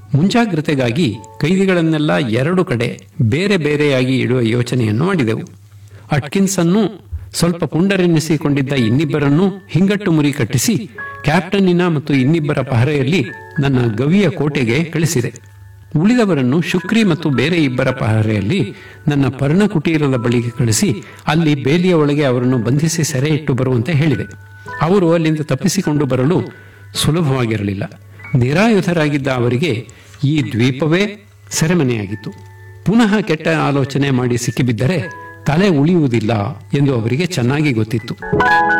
ಮುಂಜಾಗ್ರತೆಗಾಗಿ ಕೈದಿಗಳನ್ನೆಲ್ಲ ಎರಡು ಕಡೆ ಬೇರೆ ಬೇರೆಯಾಗಿ ಇಡುವ ಯೋಚನೆಯನ್ನು ಮಾಡಿದೆವು ಅಟ್ಕಿನ್ಸ್ ಅನ್ನು ಸ್ವಲ್ಪ ಪುಂಡರೆನ್ನಿಸಿಕೊಂಡಿದ್ದ ಇನ್ನಿಬ್ಬರನ್ನು ಹಿಂಗಟ್ಟು ಮುರಿ ಕಟ್ಟಿಸಿ ಕ್ಯಾಪ್ಟನ್ನಿನ ಮತ್ತು ಇನ್ನಿಬ್ಬರ ಪಹರೆಯಲ್ಲಿ ನನ್ನ ಗವಿಯ ಕೋಟೆಗೆ ಕಳಿಸಿದೆ ಉಳಿದವರನ್ನು ಶುಕ್ರಿ ಮತ್ತು ಬೇರೆ ಇಬ್ಬರ ಪಹರೆಯಲ್ಲಿ ನನ್ನ ಪರ್ಣಕುಟೀರದ ಬಳಿಗೆ ಕಳಿಸಿ ಅಲ್ಲಿ ಬೇಲಿಯ ಒಳಗೆ ಅವರನ್ನು ಬಂಧಿಸಿ ಸೆರೆ ಇಟ್ಟು ಬರುವಂತೆ ಹೇಳಿದೆ ಅವರು ಅಲ್ಲಿಂದ ತಪ್ಪಿಸಿಕೊಂಡು ಬರಲು ಸುಲಭವಾಗಿರಲಿಲ್ಲ ನಿರಾಯುಧರಾಗಿದ್ದ ಅವರಿಗೆ ಈ ದ್ವೀಪವೇ ಸೆರೆಮನೆಯಾಗಿತ್ತು ಪುನಃ ಕೆಟ್ಟ ಆಲೋಚನೆ ಮಾಡಿ ಸಿಕ್ಕಿಬಿದ್ದರೆ ತಲೆ ಉಳಿಯುವುದಿಲ್ಲ ಎಂದು ಅವರಿಗೆ ಚೆನ್ನಾಗಿ ಗೊತ್ತಿತ್ತು